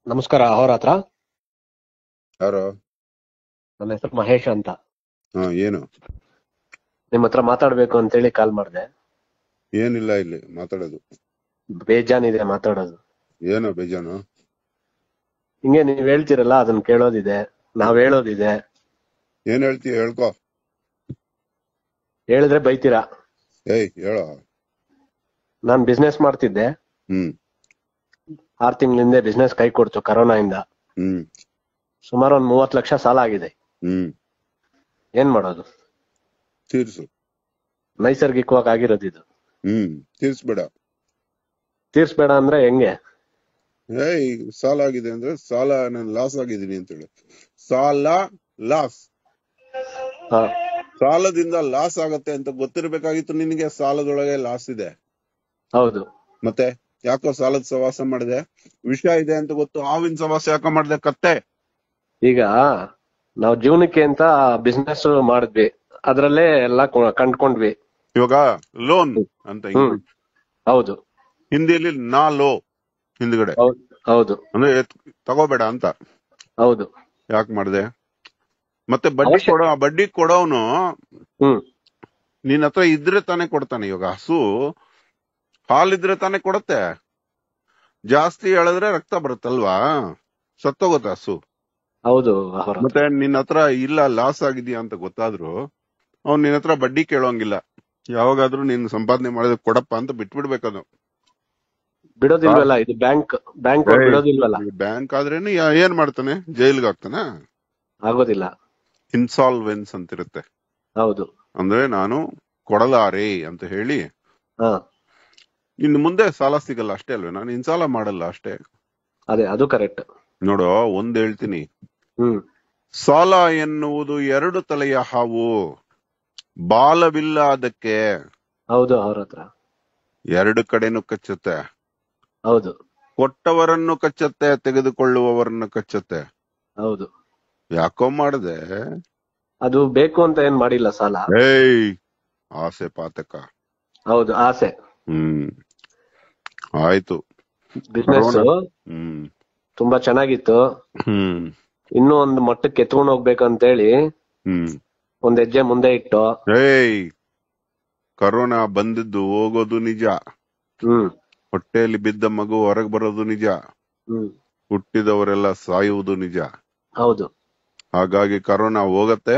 ನಮಸ್ಕಾರ ಅಹೋರಾತ್ರ ಯಾರೋ ನನ್ನ ಹೆಸರು ಮಹೇಶ್ ಅಂತ ಹಾ ಏನು ನಿಮ್ ಹತ್ರ ಮಾತಾಡ್ಬೇಕು ಅಂತೇಳಿ ಕಾಲ್ ಮಾಡಿದೆ ಏನಿಲ್ಲ ಇಲ್ಲಿ ಮಾತಾಡೋದು ಬೇಜಾನಿದೆ ಮಾತಾಡೋದು ಏನೋ ಬೇಜಾನು ಹಿಂಗೆ ನೀವ್ ಹೇಳ್ತಿರಲ್ಲ ಅದನ್ನ ಕೇಳೋದಿದೆ ನಾವ್ ಹೇಳೋದಿದೆ ಏನ್ ಹೇಳ್ತೀಯ ಹೇಳ್ಕೊ ಹೇಳಿದ್ರೆ ಬೈತೀರಾ ಏಯ್ ಹೇಳೋ ನಾನ್ ಬಿಸ್ನೆಸ್ ಮಾಡ್ತಿದ್ದೆ ಹ್ಮ್ ಆರ್ ತಿಂಗಳಿಂದ ಬಿಸ್ನೆಸ್ ಕೈ ಕೊಡ್ತು ಕರೋನಾ ಇಂದ ಹ್ಮ್ ಸುಮಾರು ಒಂದ್ ಮೂವತ್ ಲಕ್ಷ ಸಾಲ ಆಗಿದೆ ಹ್ಮ್ ಏನ್ ಮಾಡೋದು ತೀರ್ಸು ನೈಸರ್ಗಿಕವಾಗಿ ಆಗಿರೋದು ಇದು ಹ್ಮ್ ತೀರ್ಸ್ಬೇಡ ತೀರ್ಸ್ಬೇಡ ಅಂದ್ರೆ ಹೆಂಗೆ ಏಯ್ ಸಾಲ ಆಗಿದೆ ಅಂದ್ರೆ ಸಾಲ ನಾನು ಲಾಸ್ ಆಗಿದ್ದೀನಿ ಅಂತ ಹೇಳು ಸಾಲ ಲಾಸ್ ಹಾ ಸಾಲದಿಂದ ಲಾಸ್ ಆಗತ್ತೆ ಅಂತ ಗೊತ್ತಿರ್ಬೇಕಾಗಿತ್ತು ನಿನಗೆ ಸಾಲದೊಳಗೆ ಲಾಸ್ ಇದೆ ಹೌದು ಮತ್ತೆ ಯಾಕೋ ಸಾಲದ ಸವಾಸ ಮಾಡಿದೆ ವಿಷ ಇದೆ ಅಂತ ಗೊತ್ತು ಹಾವಿನ ಸವಾಸ ಯಾಕೋ ಮಾಡಿದೆ ಕತ್ತೆ ಈಗ ನಾವ್ ಜೀವನಕ್ಕೆ ಅಂತ ಬಿಸ್ನೆಸ್ ಮಾಡಿದ್ವಿ ಅದ್ರಲ್ಲೇ ಎಲ್ಲ ಕೊ- ಕಂಡ್ಕೊಂಡ್ವಿ ಇವಾಗ ಲೋನ್ ಅಂತ ಹ್ಮ್ ಹೌದು ಹಿಂದಿಯಲ್ಲಿ ನಾ ಲೋ ಹಿಂದ್ಗಡೆ ಹೌದು ಹೌದು ಅಂದ್ರೆ ಎತ್- ತಗೋಬೇಡ ಅಂತ ಹೌದು ಯಾಕೆ ಮಾಡಿದೆ ಮತ್ತೆ ಬಡ್ಡಿ ಅವಶ್ಯ- ಕೊಡೋ ಬಡ್ಡಿ ಕೊಡೋನು ಹ್ಮ್ ನಿನ್ ಹತ್ರ ಇದ್ರೆ ತಾನೇ ಕೊಡ್ತಾನೆ ಇವಾಗ ಹಸು ಹಾಲಿದ್ರೆ ತಾನೇ ಕೊಡತ್ತೆ ಜಾಸ್ತಿ ಎಳೆದ್ರೆ ರಕ್ತ ಬರುತ್ತಲ್ವಾ ಸತ್ತೋಗುತ್ತೆ ಹಸು ಹೌದು ಅವರ ಮತ್ತೆ ನಿನ್ನ ಹತ್ರ ಇಲ್ಲ ಲಾಸ್ ಆಗಿದ್ಯಾ ಅಂತ ಗೊತ್ತಾದ್ರು ಅವ್ನ್ ನಿನ್ನ ಹತ್ರ ಬಡ್ಡಿ ಕೇಳೋಂಗಿಲ್ಲ ಯಾವಾಗಾದ್ರೂ ನೀನ್ ಸಂಪಾದನೆ ಮಾಡಿದ್ರೆ ಕೊಡಪ್ಪ ಅಂತ ಬಿಟ್ಬಿಡ್ಬೇಕದು ಬಿಡೋದಿಲ್ವಲ್ಲ ಇದು ಬ್ಯಾಂಕ್ ಬ್ಯಾಂಕ್ ಏಯ್. ಬಿಡೋದಿಲ್ವಲ್ಲ ಬ್ಯಾಂಕ್ ಆದ್ರೇನು ಯಾ- ಏನ್ ಮಾಡ್ತಾನೆ ಜೈಲ್ಗೆ ಹಾಕ್ತಾನ ಆಗೋದಿಲ್ಲ ಇನ್ಸಾಲ್ವೆನ್ಸ್ ಅಂತಿರುತ್ತೆ ಹೌದು ಅಂದ್ರೆ ನಾನು ಕೊಡಲಾರೆ ಅಂತ ಹೇಳಿ ಹಾ ಇನ್ನು ಮುಂದೆ ಸಾಲ ಸಿಗಲ್ಲ ಅಷ್ಟೇ ಅಲ್ವೇ ನಾನು ಇನ್ ಸಾಲ ಮಾಡಲ್ಲ ಅಷ್ಟೇ ಅದೇ ಅದು ಕರೆಕ್ಟ್ ನೋಡು ಒಂದ್ ಹೇಳ್ತೀನಿ ಹ್ಮ್ ಸಾಲ ಎನ್ನುವುದು ಎರಡು ತಲೆಯ ಹಾವು ಬಾಲವಿಲ್ಲ ಅದಕ್ಕೆ ಹೌದು ಅವ್ರ ಹತ್ರ ಎರಡು ಕಡೆನೂ ಕಚ್ಚುತ್ತೆ ಹೌದು ಕೊಟ್ಟವರನ್ನು ಕಚ್ಚತ್ತೆ ತೆಗೆದುಕೊಳ್ಳುವವರನ್ನು ಕಚ್ಚತ್ತೆ ಹೌದು ಯಾಕೋ ಮಾಡದೆ ಅದು ಬೇಕು ಅಂತ ಏನ್ ಮಾಡಿಲ್ಲ ಸಾಲ ಏಯ್ ಆಸೆ ಪಾತಕ ಹೌದು ಆಸೆ ಹ್ಮ್ ಆಯ್ತು ಬಿಸ್ನೆಸ್ ಕರೋನಾ. ಹ್ಮ್ ತುಂಬಾ ಚೆನ್ನಾಗಿತ್ತು ಹ್ಮ್ ಇನ್ನೂ ಒಂದು ಮಟ್ಟಕ್ಕೆ ಎತ್ಕೊಂಡು ಹೋಗ್ಬೇಕಂತೇಳಿ ಹ್ಮ್ ಒಂದ್ ಹೆಜ್ಜೆ ಮುಂದೆ ಇಟ್ಟು ಏಯ್ ಕರೋನಾ ಬಂದಿದ್ದು ಹೋಗೋದು ನಿಜ ಹ್ಮ್ ಹೊಟ್ಟೆಯಲ್ಲಿ ಬಿದ್ದ ಮಗು ಹೊರಗೆ ಬರೋದು ನಿಜ ಹ್ಮ್ ಹುಟ್ಟಿದವರೆಲ್ಲ ಸಾಯುವುದು ನಿಜ ಹೌದು ಹಾಗಾಗಿ ಕರೋನಾ ಹೋಗತ್ತೆ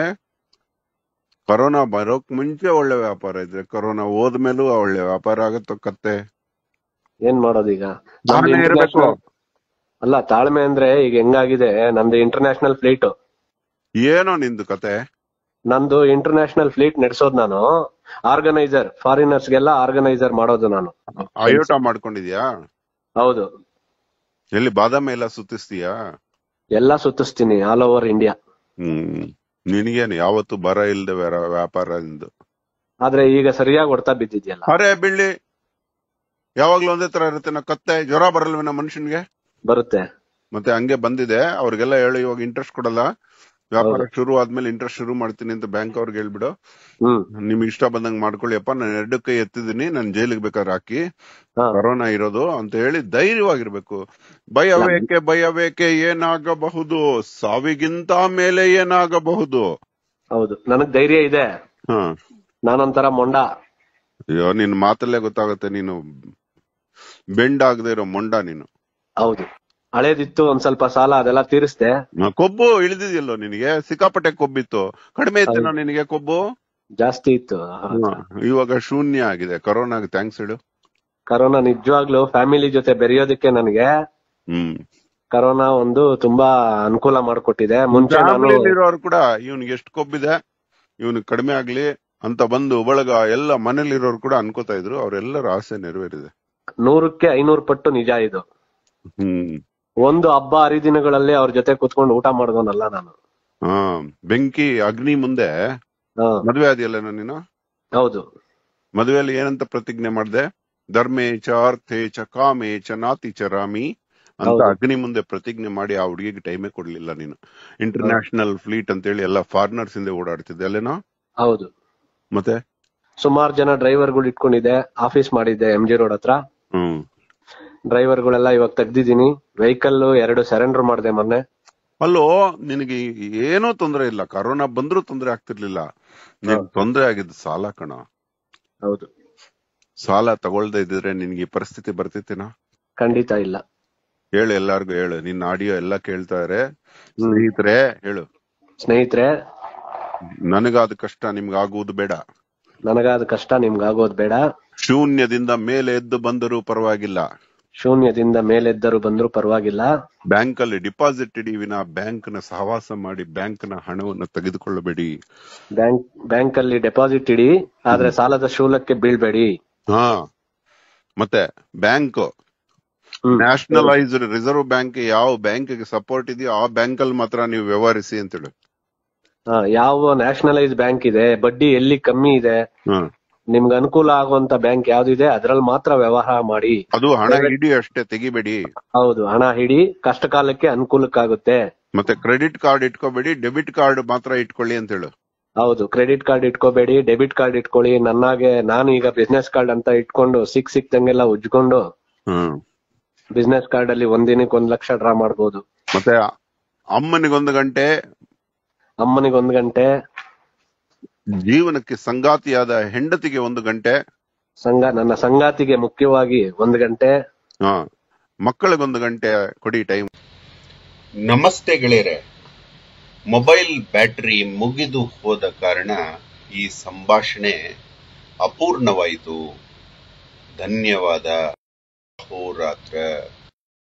ಕರೋನಾ ಬರೋಕ್ ಮುಂಚೆ ಒಳ್ಳೆ ವ್ಯಾಪಾರ ಇದ್ರೆ ಕರೋನಾ ಹೋದ್ಮೇಲೂ ಒಳ್ಳೆ ವ್ಯಾಪಾರ ಆಗತ್ತೋ ಕತ್ತೆ ಏನ್ ಮಾಡೋದೀಗ ನಮ್ದು ತಾಳ್ಮೆ ಇರ್ಬೇಕು international- ಅಲ್ಲ ತಾಳ್ಮೆ ಅಂದ್ರೆ ಈಗ ಹೆಂಗಾಗಿದೆ ನಂದು ಇಂಟರ್ನ್ಯಾಷನಲ್ ಫ್ಲೀಟ್ ಏನೋ ನಿಂದು ಕತೆ ನಂದು ಇಂಟರ್ನ್ಯಾಷನಲ್ ಫ್ಲೀಟ್ ನಡೆಸೋದು ನಾನು ಆರ್ಗನೈಸರ್ ಫಾರಿನರ್ಸ್ ಗೆಲ್ಲ ಆರ್ಗನೈಸರ್ ಮಾಡೋದು ನಾನು ಅಯೋಟ ಮಾಡ್ಕೊಂಡಿದ್ಯಾ ಹೌದು ಎಲ್ಲಿ ಬಾದಾಮಿ ಎಲ್ಲ ಸುತ್ತಿಸ್ತೀಯಾ ಎಲ್ಲಾ ಸುತ್ತಿಸ್ತೀನಿ ಆಲ್ ಓವರ್ ಇಂಡಿಯಾ ಹ್ಮ್ ನಿನಗೇನು ಯಾವತ್ತು ಬರ ಇಲ್ದೆ ವ್ಯಾರ- ವ್ಯಾಪಾರ ನಿಂದು ಆದ್ರೆ ಈಗ ಸರಿಯಾಗಿ ಹೊಡ್ತಾ ಬಿದ್ದಿದ್ಯಲ್ಲ ಅರೆ ಬಿಳ್ಳಿ ಯಾವಾಗ್ಲೂ ಒಂದೇ ತರ ಇರುತ್ತೆ ನಾ ಕತ್ತೆ ಜ್ವರ ಬರಲ್ವೇನ ಮನುಷ್ಯನ್ಗೆ ಬರುತ್ತೆ ಮತ್ತೆ ಹಂಗೆ ಬಂದಿದೆ ಅವ್ರಿಗೆಲ್ಲ ಹೇಳು ಇವಾಗ ಇಂಟ್ರೆಸ್ಟ್ ಕೊಡಲ್ಲ ವ್ಯಾಪಾರ ಶುರು ಆದ್ಮೇಲೆ ಇಂಟ್ರೆಸ್ಟ್ ಶುರು ಮಾಡ್ತೀನಿ ಅಂತ ಬ್ಯಾಂಕ್ ಅವ್ರಿಗೆ ಹೇಳ್ಬಿಡು ಹ್ಮ್ ನಿಮ್ಗೆ ಇಷ್ಟ ಬಂದಂಗ್ ಮಾಡ್ಕೊಳ್ಳಿಯಪ್ಪ ನಾನು ಎರಡು ಕೈ ಎತ್ತಿದೀನಿ ನಾನು ಜೈಲಿಗೆ ಬೇಕಾದ್ರೆ ಹಾಕಿ ಹಾ ಕರೋನಾ ಇರೋದು ಅಂತ ಹೇಳಿ ಧೈರ್ಯವಾಗಿರ್ಬೇಕು ಭಯವೇಕೆ ಭಯವೇಕೆ ಏನಾಗಬಹುದು ಸಾವಿಗಿಂತ ಮೇಲೆ ಏನಾಗಬಹುದು ಹೌದು ನನಗ್ ಧೈರ್ಯ ಇದೆ ಹ ನಾನೊಂಥರ ಮೊಂಡ ಅಯ್ಯೋ ನಿನ್ ಮಾತಲ್ಲೇ ಗೊತ್ತಾಗುತ್ತೆ ನೀನು ಬೆಂಡ್ ಆಗದೆ ಇರೋ ಮೊಂಡ ನೀನು ಹೌದು ಹಳೇದಿತ್ತು ಒಂದ್ ಸ್ವಲ್ಪ ಸಾಲ ಅದೆಲ್ಲ ತೀರಿಸ್ದೆ ಹ, ಕೊಬ್ಬು ಇಳಿದಿದೆಯಲ್ಲೋ ನಿನಗೆ ಸಿಕ್ಕಾಪಟ್ಟೆ ಕೊಬ್ಬಿತ್ತು ಕಡಿಮೆ ಇತ್ತೇನೋ ನಿನಗೆ ಕೊಬ್ಬು ಜಾಸ್ತಿ ಇತ್ತು ಹ, ಇವಾಗ ಶೂನ್ಯ ಆಗಿದೆ ಕರೋನಾಗೆ ಥ್ಯಾಂಕ್ಸ್ ಹೇಳು ಕರೋನಾ ನಿಜವಾಗ್ಲೂ ಫ್ಯಾಮಿಲಿ ಜೊತೆ ಬೆರೆಯೋದಕ್ಕೆ ನನಗೆ ಹ್ಮ್ ಕರೋನಾ ಒಂದು ತುಂಬಾ ಅನುಕೂಲ ಮಾಡ್ಕೊಟ್ಟಿದೆ ಮುಂಚೆ ನಾನು ಫ್ಯಾಮಿಲಿ ಇರೋರು ಕೂಡ ಇವ್ನಿಗೆ ಎಷ್ಟು ಕೊಬ್ಬಿದೆ ಇವ್ನಿಗೆ ಕಡಿಮೆ ಆಗ್ಲಿ ಅಂತ ಬಂದು ಬಳಗ ಎಲ್ಲ ಮನೇಲಿ ಇರೋರು ಕೂಡ ಅನ್ಕೋತಾ ಇದ್ರು ಅವ್ರೆಲ್ಲರ ಆಸೆ ನೆರವೇರಿದೆ ನೂರಕ್ಕೆ ಐನೂರು ಪಟ್ಟು ನಿಜ ಇದು ಹ್ಮ್ ಒಂದು ಹಬ್ಬ ಹರಿದಿನಗಳಲ್ಲಿ ಅವ್ರ ಜೊತೆ ಕುತ್ಕೊಂಡು ಊಟ ಮಾಡಿದವನಲ್ಲ ನಾನು ಹಾ ಬೆಂಕಿ ಅಗ್ನಿ ಮುಂದೆ ಹಾ ಮದ್ವೆ ಆದಿಯಲ್ಲ ನೀನು ಹೌದು ಮದುವೆಯಲ್ಲಿ ಏನಂತ ಪ್ರತಿಜ್ಞೆ ಮಾಡ್ದೆ ಧರ್ಮೇ ಚ ಅರ್ಥೇ ಚ ಕಾಮೇ ಚ ನಾತಿ ಚ ರಾಮಿ ಅಂತ ಹೌದು. ಅಗ್ನಿ ಮುಂದೆ ಪ್ರತಿಜ್ಞೆ ಮಾಡಿ ಆ ಹುಡುಗಿಗೆ ಟೈಮೇ ಕೊಡ್ಲಿಲ್ಲ ನೀನು ಇಂಟರ್ನ್ಯಾಷನಲ್ ಫ್ಲೀಟ್ ಅಂತೇಳಿ ಎಲ್ಲ ಫಾರಿನರ್ಸ್ ಇಂದ ಓಡಾಡ್ತಿದ್ದೆ ಅಲ್ಲೇನೋ ಹೌದು ಮತ್ತೆ ಸುಮಾರು ಜನ ಡ್ರೈವರ್ಗಳು ಇಟ್ಕೊಂಡಿದ್ದೆ ಆಫೀಸ್ ಮಾಡಿದ್ದೆ ಎಂ ಜಿ ರೋಡ್ ಹತ್ರ ಹ್ಮ್ ಡ್ರೈವರ್ಗಳೆಲ್ಲ ಇವಾಗ ತೆಗ್ದಿದೀನಿ ವೆಹಿಕಲ್ ಎರಡು ಸರೆಂಡರ್ ಮಾಡಿದೆ ಮೊನ್ನೆ ಅಲ್ಲೋ ನಿನಗೆ ಏನೂ ತೊಂದರೆ ಇಲ್ಲ ಕರೋನಾ ಬಂದ್ರೂ ತೊಂದರೆ ಆಗ್ತಿರ್ಲಿಲ್ಲ ನಿನ್ ಹೌದು. ತೊಂದರೆ ಆಗಿದ್ದು ಸಾಲ ಕಣ ಹೌದು ಸಾಲ ತಗೊಳ್ದೆ ಇದ್ದಿದ್ರೆ ನಿನ್ಗೆ ಈ ಪರಿಸ್ಥಿತಿ ಬರ್ತಿತ್ತೇನಾ ಖಂಡಿತ ಇಲ್ಲ ಹೇಳು ಎಲ್ಲಾರ್ಗು ಹೇಳು ನಿನ್ನ ಆಡಿಯೋ ಎಲ್ಲ ಕೇಳ್ತಾರೆ ಹ್ಮ್. ಸ್ನೇಹಿತರೆ ಹೇಳು ಸ್ನೇಹಿತರೆ ನನಗಾದ ಕಷ್ಟ ನಿಮ್ಗಾಗುವುದು ಬೇಡ ನನಗಾದ ಕಷ್ಟ ನಿಮ್ಗಾಗೋದ್ ಬೇಡ ಶೂನ್ಯದಿಂದ ಮೇಲೆ ಎದ್ದು ಬಂದರೂ ಪರವಾಗಿಲ್ಲ ಶೂನ್ಯದಿಂದ ಮೇಲೆದ್ದರು ಬಂದ್ರು ಪರವಾಗಿಲ್ಲ ಬ್ಯಾಂಕ್ ಅಲ್ಲಿ ಡಿಪಾಸಿಟ್ ಇಡಿ ವಿನ ಬ್ಯಾಂಕ್ ನ ಸಹವಾಸ ಮಾಡಿ ಬ್ಯಾಂಕ್ ನ ಹಣವನ್ನು ತೆಗೆದುಕೊಳ್ಳಬೇಡಿ ಬ್ಯಾಂಕ್ ಬ್ಯಾಂಕ್ ಅಲ್ಲಿ ಡೆಪಾಸಿಟ್ ಇಡಿ ಆದ್ರೆ ಸಾಲದ ಶೂಲಕ್ಕೆ ಬೀಳ್ಬೇಡಿ ಹಾ ಮತ್ತೆ ಬ್ಯಾಂಕ್ ಹ್ಮ್. ನ್ಯಾಷನಲೈಸ್ಡ್ ರಿಸರ್ವ್ ಬ್ಯಾಂಕ್ ಯಾವ ಬ್ಯಾಂಕ್ ಗೆ ಸಪೋರ್ಟ್ ಇದೆಯೋ ಆ ಬ್ಯಾಂಕ್ ಅಲ್ಲಿ ಮಾತ್ರ ನೀವು ವ್ಯವಹರಿಸಿ ಅಂತೇಳಿ ಹಾ, ಯಾವ ನ್ಯಾಷನಲೈಸ್ ಬ್ಯಾಂಕ್ ಇದೆ ಬಡ್ಡಿ ಎಲ್ಲಿ ಕಮ್ಮಿ ಇದೆ ಹ್ಮ್ ನಿಮ್ಗೆ ಅನುಕೂಲ ಆಗುವಂತ ಬ್ಯಾಂಕ್ ಯಾವ್ದಿದೆ ಅದ್ರಲ್ಲಿ ಮಾತ್ರ ವ್ಯವಹಾರ ಮಾಡಿ ಅದು ಹಣ ಇಡಿ ಅಷ್ಟೇ ತೆಗಿಬೇಡಿ ಹೌದು ಹಣ ಹಿಡಿ ಕಷ್ಟ ಕಾಲಕ್ಕೆ ಅನುಕೂಲಕ್ಕಾಗುತ್ತೆ ಮತ್ತೆ ಕ್ರೆಡಿಟ್ ಕಾರ್ಡ್ ಇಟ್ಕೋಬೇಡಿ ಡೆಬಿಟ್ ಕಾರ್ಡ್ ಮಾತ್ರ ಇಟ್ಕೊಳ್ಳಿ ಅಂತ ಹೇಳು ಹೌದು ಕ್ರೆಡಿಟ್ ಕಾರ್ಡ್ ಇಟ್ಕೋಬೇಡಿ ಡೆಬಿಟ್ ಕಾರ್ಡ್ ಇಟ್ಕೊಳ್ಳಿ ನನ್ನಾಗೆ ನಾನು ಈಗ ಬಿಸ್ನೆಸ್ ಕಾರ್ಡ್ ಅಂತ ಇಟ್ಕೊಂಡು ಸಿಕ್ ಸಿಕ್ತಂಗೆಲ್ಲ ಉಜ್ಕೊಂಡು ಹ್ಮ್ ಬಿಸ್ನೆಸ್ ಕಾರ್ಡ್ ಅಲ್ಲಿ ಒಂದಿನಕ್ಕೆ ಒಂದ್ ಲಕ್ಷ ಡ್ರಾ ಮಾಡ್ಬೋದು ಮತ್ತೆ ಅಮ್ಮನಿಗೊಂದು ಗಂಟೆ ಅಮ್ಮನಿಗೆ ಒಂದ್ ಗಂಟೆ ಜೀವನಕ್ಕೆ ಸಂಗಾತಿಯಾದ ಹೆಂಡತಿಗೆ ಒಂದು ಗಂಟೆ ಸಂಘ ನನ್ನ ಸಂಗಾತಿಗೆ ಮುಖ್ಯವಾಗಿ ಒಂದ್ ಗಂಟೆ ಹಾ ಮಕ್ಕಳಿಗೊಂದು ಗಂಟೆ ಕೊಡಿ ಟೈಮ್ ನಮಸ್ತೆ ಗೆಳೆಯರೆ ಮೊಬೈಲ್ ಬ್ಯಾಟರಿ ಮುಗಿದು ಹೋದ ಕಾರಣ ಈ ಸಂಭಾಷಣೆ ಅಪೂರ್ಣವಾಯಿತು ಧನ್ಯವಾದ ಹೋರಾತ್ರ